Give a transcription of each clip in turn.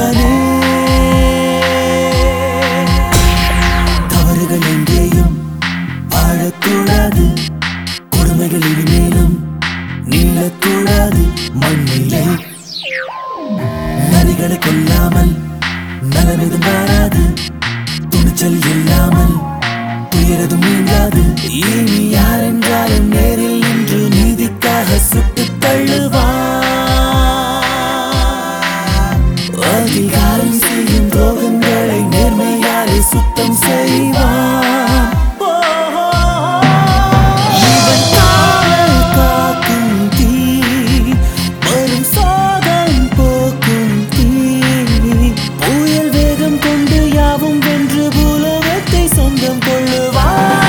இவனே தவறுகள் எங்கேயும் வாழக்கூடாது கொடுமைகள் இனிமேலும் நீளக்கூடாது மண்ணிலே நரிகளை கொல்லாமல் நலமெதும் மாறாது துணிச்சல் இல்லாமல் துயரதும் நீங்காது இனி யார் என்றாலும் நேரில் நின்று நீதிக்காக சுட்டு தள்ளுவான் அதிகாரம் செய்யும் துரோகங்களை நேர்மையாலே சுத்தம் செய்வான் இவன் காவல் காக்கும் தீ வரும் சோகம் போக்கும் தீ புயல் வேகம் கொண்டு யாவும் வென்று பூலோகத்தை சொந்தம் கொள்ளுவான்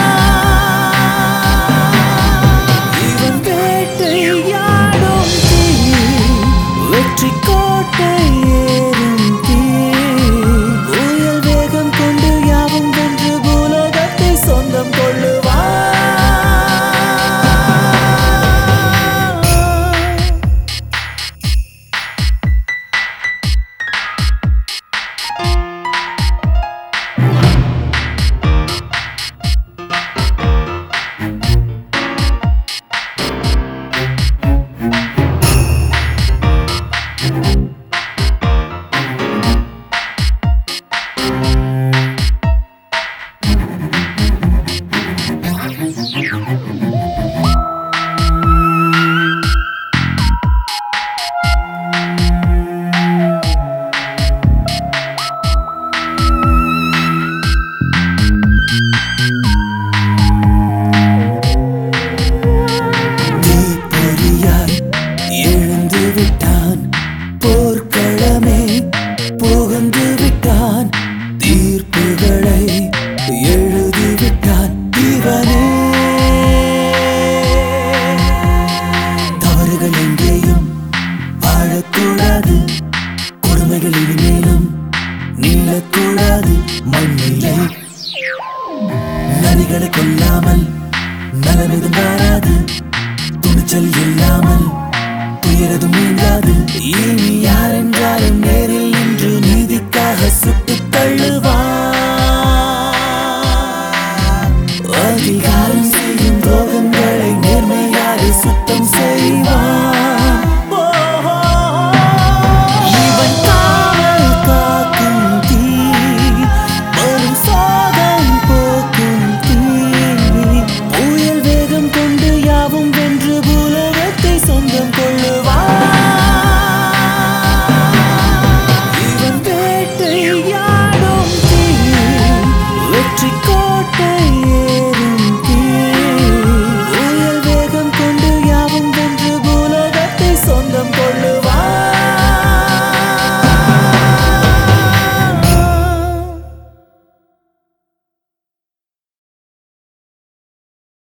இவன் வேட்டையாடும் தீ வெற்றி கோட்டை ஏறும் தீ புயல் வேகம் கொண்டு யாவும் வென்று பூலோகத்தை சொந்தம் கொள்ளுவான் தீப்பொறியாய் எழுந்து விட்டான் போர்க்களமே புகுந்து விட்டான் தீர்ப்புகளை எழுதி விட்டான் இவனே தவறுகள் எங்கேயும் வாழக்கூடாது கொடுமைகள் இனிமேலும் நீளக்கூடாது மண்ணிலே நரிகளை கொல்லாமல் நலமெதும் மாறாது துணிச்சல் இல்லாமல் துயரதும் நீங்காது இனி யார் என்றாலும் நேரில் நின்று